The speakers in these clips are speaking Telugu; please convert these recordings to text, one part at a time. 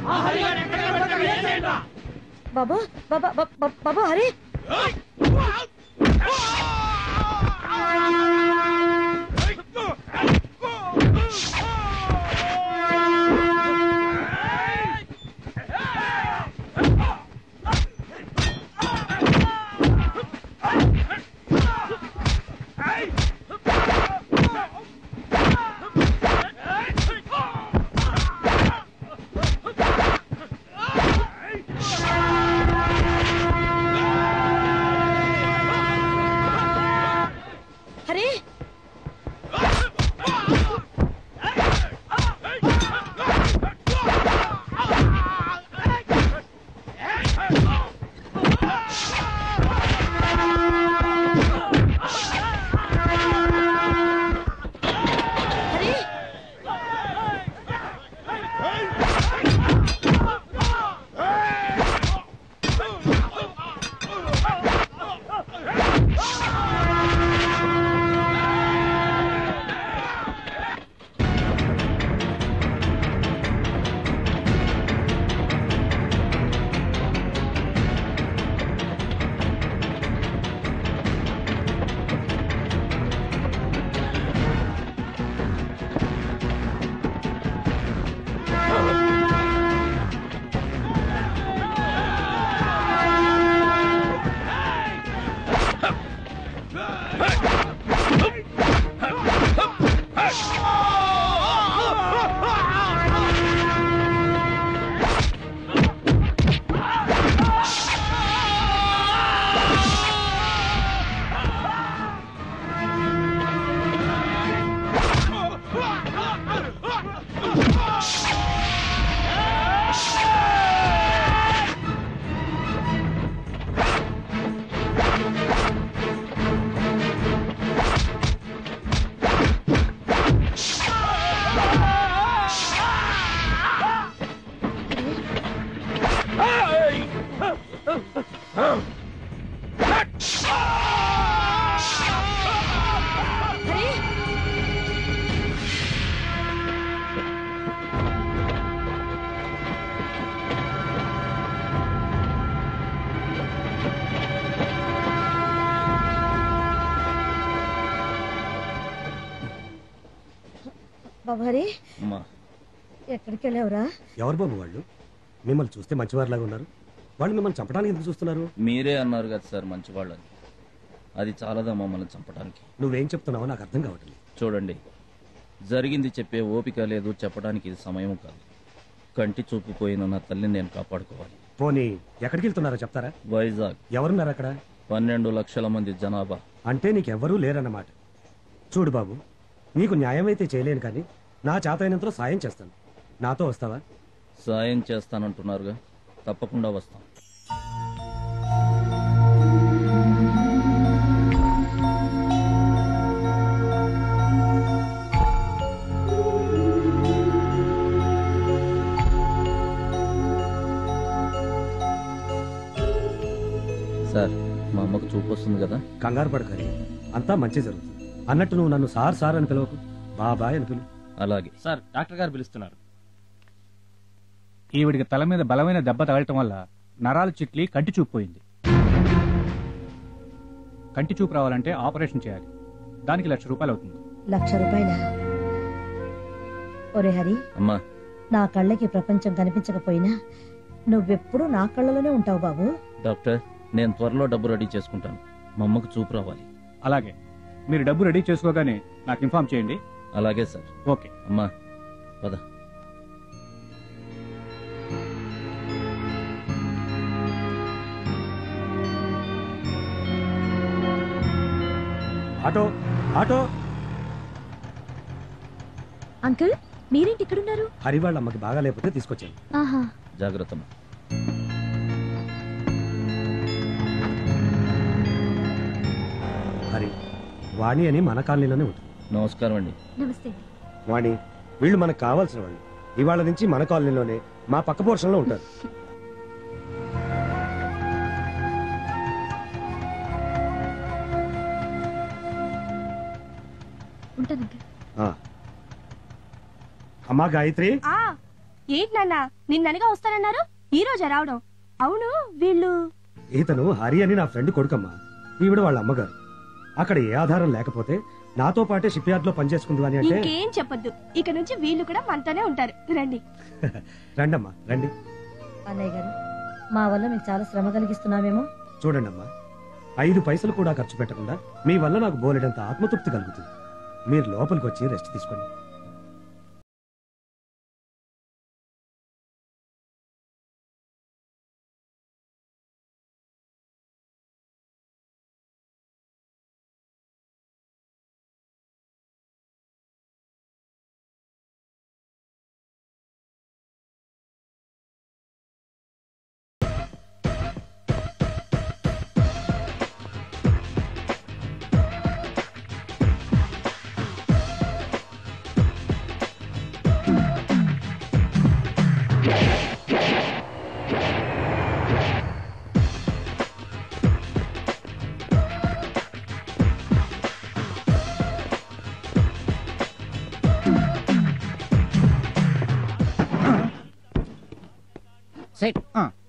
బాబు బాబా బాబా బాబు హరి హరి హరి హరి బాబు హరి అమ్మా ఎక్కడికి వెళ్ళావురా ఎవరు బాబు వాళ్ళు మిమ్మల్ని చూస్తే మంచివారిలాగా ఉన్నారు వాళ్ళు మిమ్మల్ని చంపడానికి ఎందుకు చూస్తున్నారు మీరే అన్నారు కదా సార్ మంచివాళ్ళని అది చాలదా మమ్మల్ని చంపడానికి నువ్వేం చెప్తున్నావో నాకు అర్థం కావట్లేదు చూడండి జరిగింది చెప్పే ఓపిక లేదు చెప్పడానికి ఇది సమయం కాదు కంటి చూపు పోయిన నా తల్లిని నేను కాపాడుకోవాలి పోనీ ఎక్కడికి వెళ్తున్నారో చెప్తారా వైజాగ్ ఎవరున్నారు అక్కడ పన్నెండు లక్షల మంది జనాభా అంటే నీకెవ్వరూ లేరన్నమాట చూడు బాబు నీకు న్యాయం అయితే చేయలేను కానీ నా చేతైనంతలో సాయం చేస్తాను నాతో వస్తావా సాయం చేస్తానంటున్నారుగా తప్పకుండా వస్తాం సార్ మా అమ్మకు చూపు వస్తుంది కదా కంగారు పడకని అంతా మంచి జరుగుతుంది అన్నట్టు నువ్వు నన్ను సార్ సార్ అని పిలవకు బాబాయ్ అని పిలువు అలాగే సార్ డాక్టర్ గారు పిలుస్తున్నారు ఈవిడికి తల మీద బలమైన దెబ్బ తగలటం వల్ల నరాలు చిట్లి కంటి చూపు పోయింది కంటి చూపు రావాలంటే ఆపరేషన్ చేయాలి దానికి లక్ష రూపాయలు అవుతుంది లక్ష రూపాయల ఒరే హరి అమ్మా నా కళ్ళకి ప్రపంచం కనిపించకపోయినా నువ్వెప్పుడు నా కళ్ళలోనే ఉంటావు బాబు డాక్టర్ నేను త్వరలో డబ్బు రెడీ చేసుకుంటాను మా అమ్మకు చూపు రావాలి అలాగే మీరు డబ్బు రెడీ చేసుకోగానే నాకు ఇన్ఫార్మ్ చేయండి అలాగే సార్ ఓకే అమ్మా పద ఆటో ఆటో అంకుల్ మీరేంటి ఇక్కడున్నారు హరి వాళ్ళ అమ్మకి బాగా లేకపోతే తీసుకొచ్చాను ఆహా జాగ్రత్త అమ్మా. హరి వాణి అని మన కాలనీలోనే ఉంటుంది నమస్కారం అండి నమస్తే వాణి వీళ్ళు మనకు కావాల్సిన వాళ్ళు ఇవాళ నుంచి మన కాలనీలోనే మా పక్క పోర్షన్లో ఉంటారు ఉంటాను అంకుల్ ఆ. అమ్మా గాయత్రి ఏంటి నాన్న నిన్ననగా వస్తానన్నారు ఈ రోజా రావడం అవును వీళ్ళు ఇతను హరి అని నా ఫ్రెండ్ కొడుకమ్మా ఈవిడ వాళ్ళ అమ్మగారు అక్కడ ఏ ఆధారం లేకపోతే నాతో పాటే షిప్ యార్డ్ లో పనిచేసుకుంది అని అంటే ఇంకేం చెప్పొద్దు ఇక నుంచి వీళ్ళు కూడా మనతోనే ఉంటారు రండి రండమ్మా రండి అన్నయ్య గారు మా వల్ల మీకు చాలా శ్రమ కలిగిస్తున్నామేమో చూడండమ్మా ఐదు పైసలు కూడా ఖర్చు పెట్టకుండా మీ వల్ల నాకు బోలెడంత ఆత్మతృప్తి కలుగుతుంది మీరు లోపలికి వచ్చి రెస్ట్ తీసుకోండి సెట్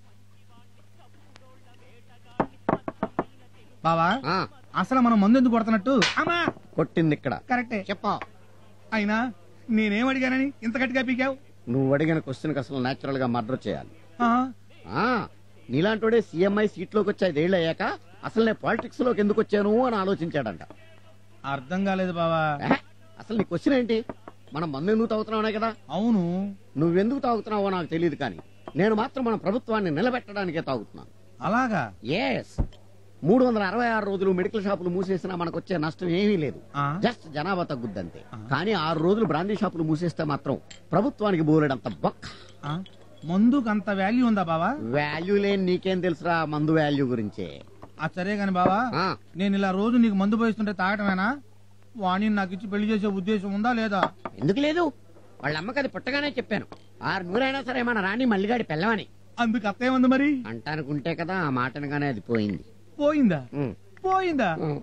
బావా అసలు మనం మందు ఎందుకు కొడుతున్నట్టు అమ్మా కొట్టింది ఇక్కడ కరెక్టే చెప్పా అయినా నేనేం అడిగానని ఇంత గట్టిగా పీకావు నువ్వు అడిగిన క్వశ్చన్ అసలు నేచురల్ గా మర్డర్ చేయాలి ఆ, ఆ నీలాంటోడే సీఎంఐ సీట్ లోకి వచ్చి ఐదేళ్ళు అయ్యాక అసలు నేను పాలిటిక్స్ లోకి ఎందుకు వచ్చాను అని ఆలోచించాడంట అర్థం కాలేదు బావా ఏ? అసలు నీ క్వశ్చన్ ఏంటి మనం మందు ఎందుకు తాగుతున్నావునే కదా అవును నువ్వెందుకు తాగుతున్నావో నాకు తెలియదు కానీ నేను మాత్రం మన ప్రభుత్వాన్ని నిలబెట్టడానికే తాగుతున్నాను అలాగా ఎస్ మూడు వందల అరవై ఆరు రోజులు మెడికల్ షాపులు మూసేసినా మనకు వచ్చే నష్టం ఏమీ లేదు ఆ, జస్ట్ జనాభా తగ్గుద్దంతే ఆ. కానీ ఆరు రోజులు బ్రాందీ షాపులు మూసేస్తే మాత్రం ప్రభుత్వానికి బోలెడంత బొక్క ఆ, మందుకు అంత వాల్యూ ఉందా బావా వాల్యూ లేని నీకేం తెలుసురా మందు వాల్యూ గురించే ఆ సరే గాని బావా ఆ, నేను ఇలా రోజు నీకు మందు పోయిస్తుంటే తాగటమేనా వాణి నాకు ఇచ్చి పెళ్లి చేసే ఉద్దేశం ఉందా లేదా ఎందుకు లేదు వాళ్ళ అమ్మకి అది పుట్టగానే చెప్పాను ఆరు నూరైనా సరే మన రాణి మల్లిగాడి పెళ్ళమని అందుకు అత్తే ఉంది మరి అంటానుకుంటే కదా ఆ మాటనగానే అది పోయింది పోయిందా ఉమ్. పోయిందా ఉమ్.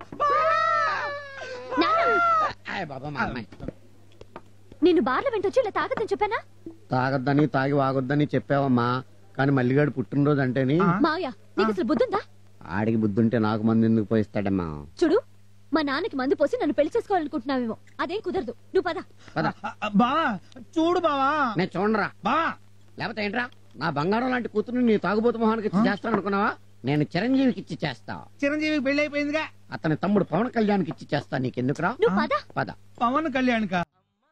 ఆయ్ బాబా మా అమ్మాయి నిన్ను బార్ల వెంటొచ్చి ఇలా తాగదని చెప్పానా తాగొద్దని తాగి వాగొద్దని చెప్పావమ్మా కానీ మల్లిగాడు పుట్టినరోజు అంటేని ఆ? మావయ్య నీకు అసలు బుద్ధుందా ఆడికి బుద్ధుంటే నాకు మంది ఎందుకు పోయిస్తాడమ్మా చూడు మా నాన్నకి మందు పోసి నన్ను పెళ్లి చేసుకోవాలనుకుంటున్నావేమో అదేం కుదరదు నువ్వు పద పద ఆ, ఆ, బావా చూడు బావా నేను చూడరా బావా లేకపోతే ఏంట్రా నా బంగారం లాంటి కూతురు నీ తాగుబోతు మొహానికి ఇచ్చి చేస్తాను అనుకున్నావా నేను చిరంజీవికి ఇచ్చి చేస్తా చిరంజీవి పెళ్లి అయిపోయిందిగా అతని తమ్ముడు పవన్ కళ్యాణ్కి ఇచ్చి చేస్తా నీకెందుకురా నువ్వు పద పద పవన్ కళ్యాణ్ కా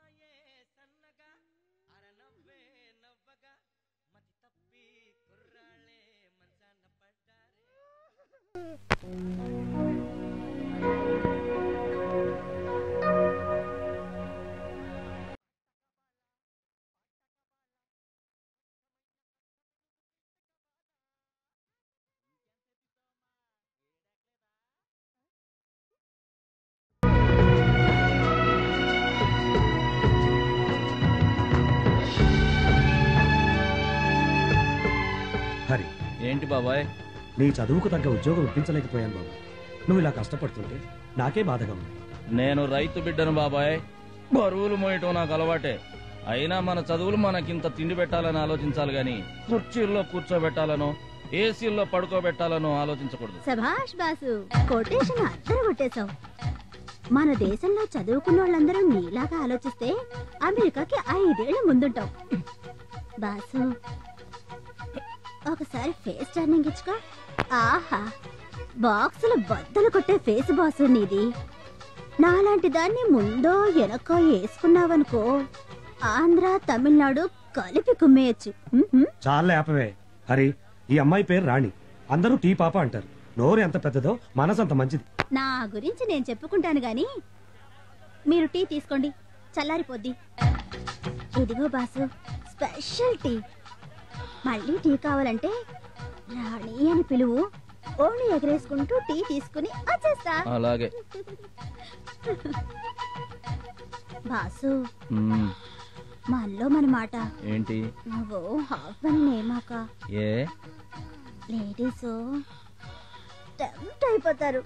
హరి ఏంటి బాబాయ్ నీ చదువుకు తగ్గ ఉద్యోగం ఇప్పించలేకపోయాను బాబు నువ్వు ఇలా కష్టపడుతుంటే నాకే బాధగా ఉంది నేను రైతు బిడ్డను బాబాయ్ బరువులు మోయటం నాకు అలవాటే అయినా మన చదువులు మనకింత తిండి పెట్టాలని ఆలోచించాలి గాని కుర్చీల్లో కూర్చోబెట్టాలనో ఏసీల్లో పడుకోబెట్టాలనో ఆలోచించకూడదు సభాష్ బాసు కొటేషన్ అద్దరు కొట్టేశావు మన దేశంలో చదువుకున్న వాళ్ళందరూ నీలాగా ఆలోచిస్తే అమెరికాకి ఐదేళ్ల ముందుంటాం బాసు ఒకసారి ఫేస్ టర్నింగ్ ఇచ్చుకో ఆహా బాక్సులు బద్దలు కొట్టే ఫేస్ బాసు నీది నాలాంటి దాన్ని ముందో వెనకో వేసుకున్నావనుకో ఆంధ్ర తమిళనాడు కలిపి కుమ్మేయచ్చు ఉహుం. చాలా ఆపవే హరి ఈ అమ్మాయి పేరు రాణి అందరూ టీ పాప అంటారు నోరు ఎంత పెద్దదో మనసు అంత మంచిది నా గురించి నేను చెప్పుకుంటాను గాని మీరు టీ తీసుకోండి చల్లారిపోద్ది ఇదిగో బాసు స్పెషల్ టీ మళ్ళీ టీ కావాలంటే రాణి అని పిలువు ఓణి ఎగరేసుకుంటూ టీ తీసుకుని వచ్చేస్తా అలాగే బాసు మ్మ్. మనలో మన మాట ఏంటి నువ్వు హాఫ్ వన్ నేమాక ఏ లేడీస్ టెంప్ట్ అయిపోతారు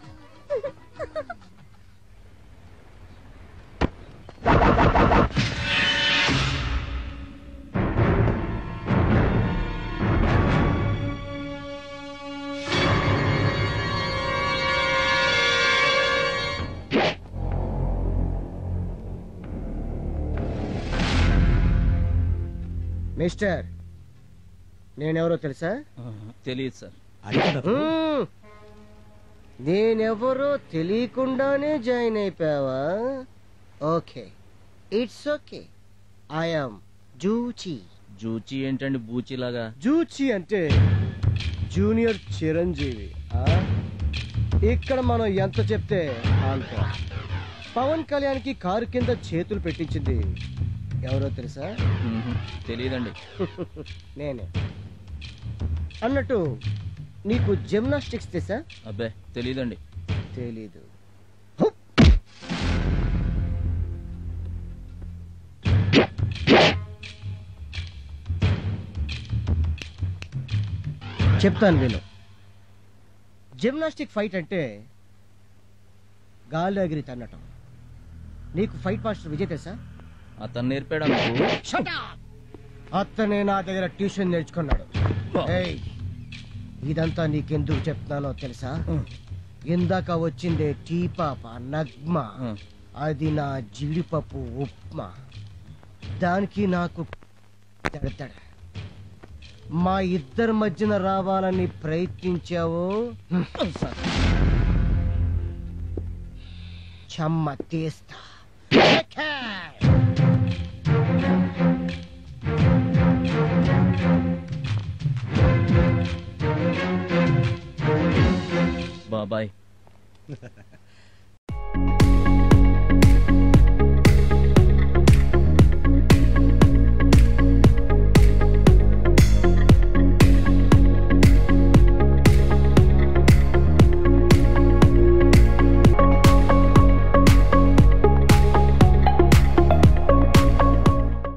మిస్టర్ నేనెవరో తెలుసా తెలియదు సార్ అడిగారు మ్మ్. నేనెవరో తెలియకుండానే జాయిన్ అయిపోయావా ఓకే ఇట్స్ ఓకే ఐఎమ్ జూచి జూచి ఏంటండి బూచిలాగా జూచి అంటే జూనియర్ చిరంజీవి ఆ? ఇక్కడ మనం ఎంత చెప్తే అంత పవన్ కళ్యాణ్కి కారు కింద చేతులు పెట్టించింది ఎవరో తెలుసా మ్మ్. తెలియదండి నేనే అన్నట్టు నీకు జిమ్నాస్టిక్స్ తెసా అబ్బే తెలియదండి తెలీదు చెప్తాను విను జిమ్నాస్టిక్ ఫైట్ అంటే గాలి ఎగిరి తన్నటం నీకు ఫైట్ మాస్టర్ విజయ్ తెలుసా అతను నేర్పాడా మీకు అతనే నా దగ్గర ట్యూషన్ నేర్చుకున్నాడు ఏయ్, ఇదంతా నీకెందుకు చెప్తున్నానో తెలుసా ఇందాక వచ్చిందే టీ పాప నగ్మ ఆ. అది నా జీడిపప్పు ఉప్మా దానికి నాకు తడతడ మా ఇద్దరి మధ్యన రావాలని ప్రయత్నించావు చెమ్మ తీస్తా బాబాయ్